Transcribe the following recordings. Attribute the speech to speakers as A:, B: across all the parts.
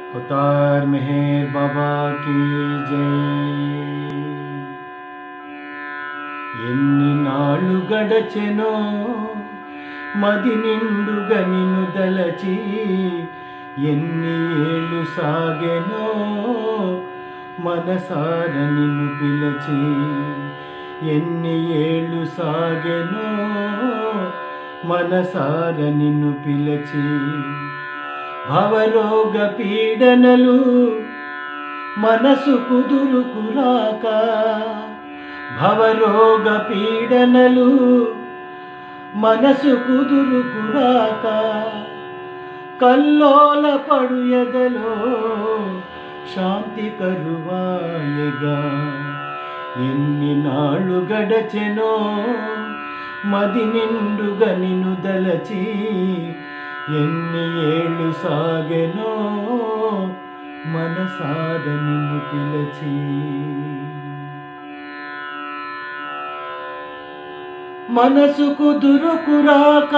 A: Avatar Meher బాబా key జై ఎన్ని నాళ్ళు గడచెనో మది నిండుగా నిన్ను దలచి ఎన్ని ఏళ్ళు సాగెనో మనసార నిన్ను పిలచి ఎన్ని ఏళ్ళు సాగెనో మనసార నిన్ను పిలచి భవరోగ పీడనలు మనసు కుదురుకురాక భవరోగ పీడనలు మనసు కుదురుకురాక కల్లోల పడు ఎదలో శాంతి కరువాయగా ఎన్ని నాళ్ళు గడచెనో మది నిండుగా నిన్ను దలచి ఎన్ని ఏళ్ళు సాగెనో మనసార నిన్ను పిలచి మనసుకు దురుకురాక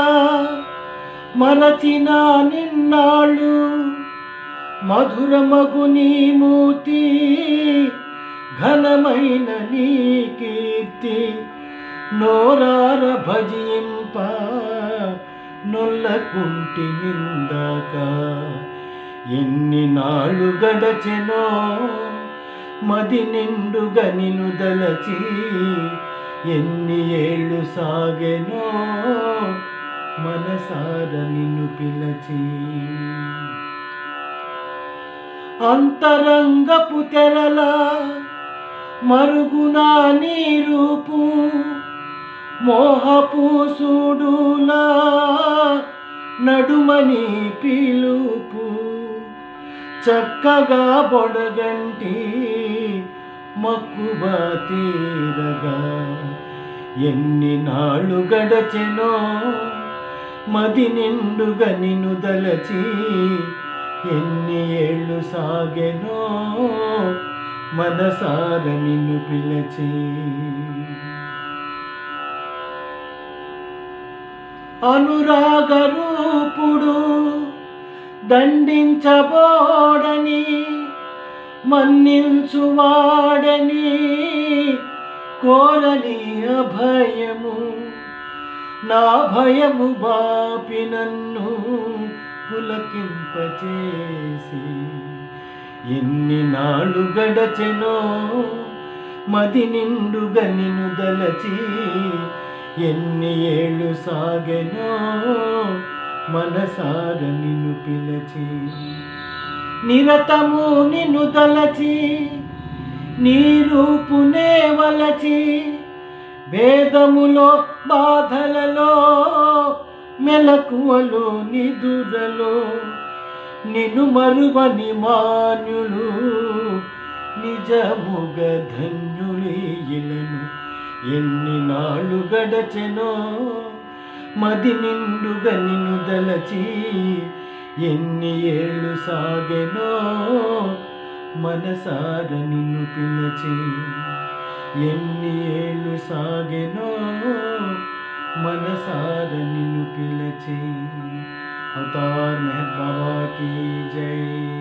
A: మరచిన నిన్నాళ్ళు మధురమగు నీ మూతి ఘనమైన నీ కీర్తి నోరార భజింప నొల్లకుంటి నిందాక ఎన్ని నాళ్ళు గడచెనో మది నిండుగా నిన్ను దలచి ఎన్ని ఏళ్ళు సాగెనో మనసార నిన్ను పిలచి అంతరంగపు తెరల మరుగునా నీ రూపు మోహపు సూడులా నడుమని పిలుపు చక్కగా బొడగంటి మక్కువ తీరగా ఎన్ని నాళ్ళు గడచెనో మది నిండుగా నిన్ను దలచి ఎన్ని ఏళ్ళు సాగెనో మనసార నిన్ను పిలచి అనురాగ రూపుడు దండించబోడని మన్నించువాడని కోరని అభయము నా భయము బాపి నన్ను పులకింపచేసి ఎన్ని నాళ్ళు గడచెనో మది నిండుగా నిన్ను దలచి ఎన్ని ఏళ్ళు సాగెనో మనసార నిన్ను పిలచి నిరతము నిన్ను దలచి నీ రూపునే వలచి వేదములో బాధలలో మెలకువలో నిదురలో నిన్ను మరువని మాన్యులు నిజముగ ధన్యులీలను ఎన్ని నాళ్ళు గడచెనో మది నిండుగా నిన్ను దలచి ఎన్ని ఏళ్ళు సాగెనో మనసార నిన్ను పిలచి ఎన్ని ఏళ్ళు సాగెనో మనసార నిన్ను పిలచి అవతార్ మెహర్ బాబా की जय